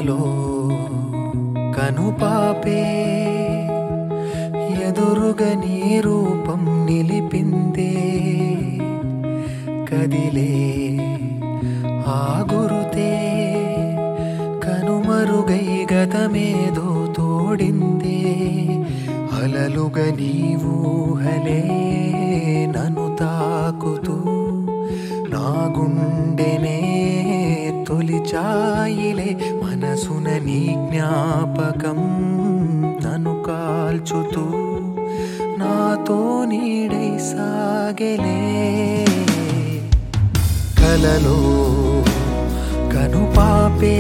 కలలో కనుపాపే ఎదురుగా నీ రూపం నిలిపిందే కదిలే ఆ గురుతే కనుమరుగై గతమేదో తోడిందే అలలుగా నీవు హలే నన్ను తాకుతూ నా గుండెనే తొలిచాయిలే మనసున నీ జ్ఞాపకం నన్ను కాల్చుతూ నాతో నీడై సాగెలే కలలో కనుపాపే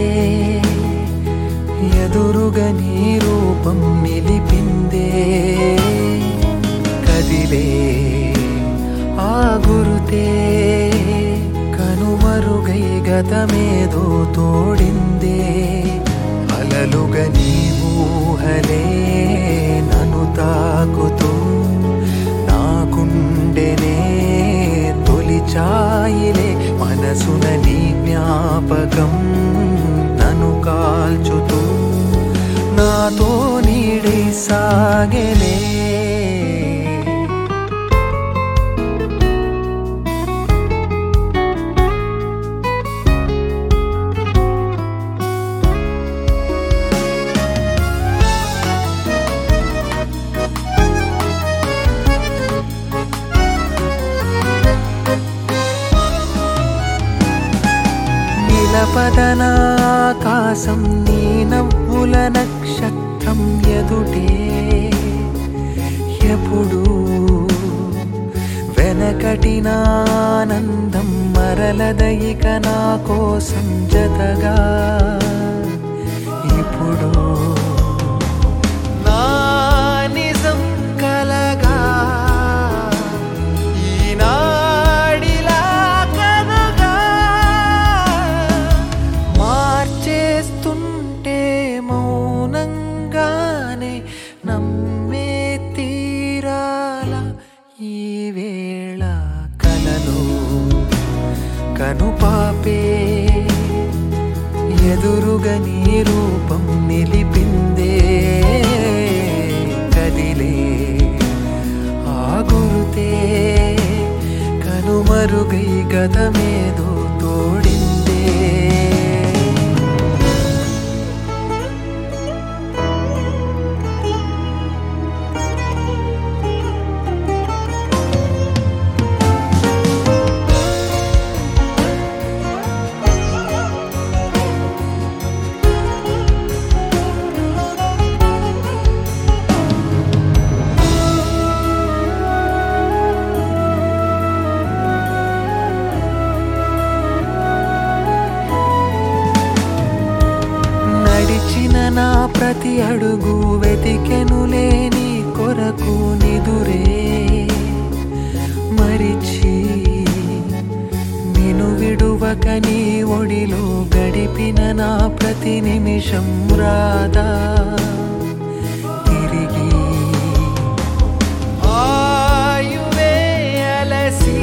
ఎదురుగా నీ రూపం నిలిపిందే కదిలే ఆ గురుతే కనుమరుగై గతమేదో తోడిందే అలలుగా నీవు హలే నన్ను తాకుతూ నా గుండెనే తొలిచాయిలే మనసున నీ జ్ఞాపకం నన్ను కాల్చుతూ నాతో నీడై సాగెలే నిలపదనాకాశం నీ నవ్వుల నక్షత్రం ఎదుటే ఎప్పుడు వెనకటినానందం మరలదయిక నా కోసం జతగా ఇప్పుడు నా నిజం కలగా ఈనాడిలా కదగా మార్చేస్తుంటే మౌనంగానే నమ్మే తీరాల ఈ వేళ కలలో కనుపాపే ఎదురుగా నీ రూపం నిలిపిందే కదిలే ఆ గురుతే కనుమరుగై గతమేదో తోడిందే నడిచిన నా ప్రతి అడుగు వెతికెనులే నీ కొరకు నిదురే మరిచి నిను విడువక నీ ఒడిలో గడిపిన నా ప్రతి నిమిషం రాదా తిరిగి ఆయువే అలసి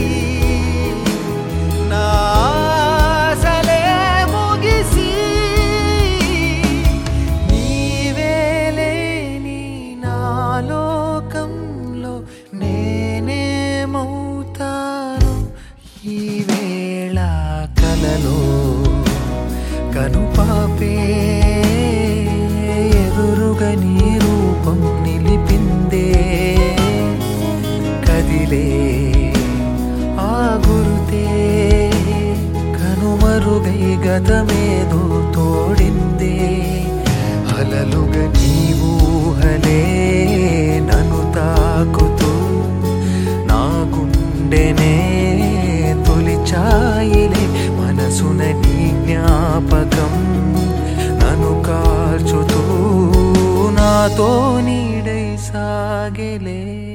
నా ఆశలే ముగిసి నీవే లేని నా లోకంలో నేనేమవుతాను ఈ వేళ కలలో కనుపాపే ఎదురుగా నీ రూపం నిలిపిందే కదిలే ఆ గురుతే కనుమరుగై గతమేదో తోడిందే అలలుగా నీవు హలే నన్ను తాకుతూ నా గుండెనే తొలిచాయిలే మనసున నీ జ్ఞాపకం నన్ను కార్చుతూ నాతో నీడై సాగెలే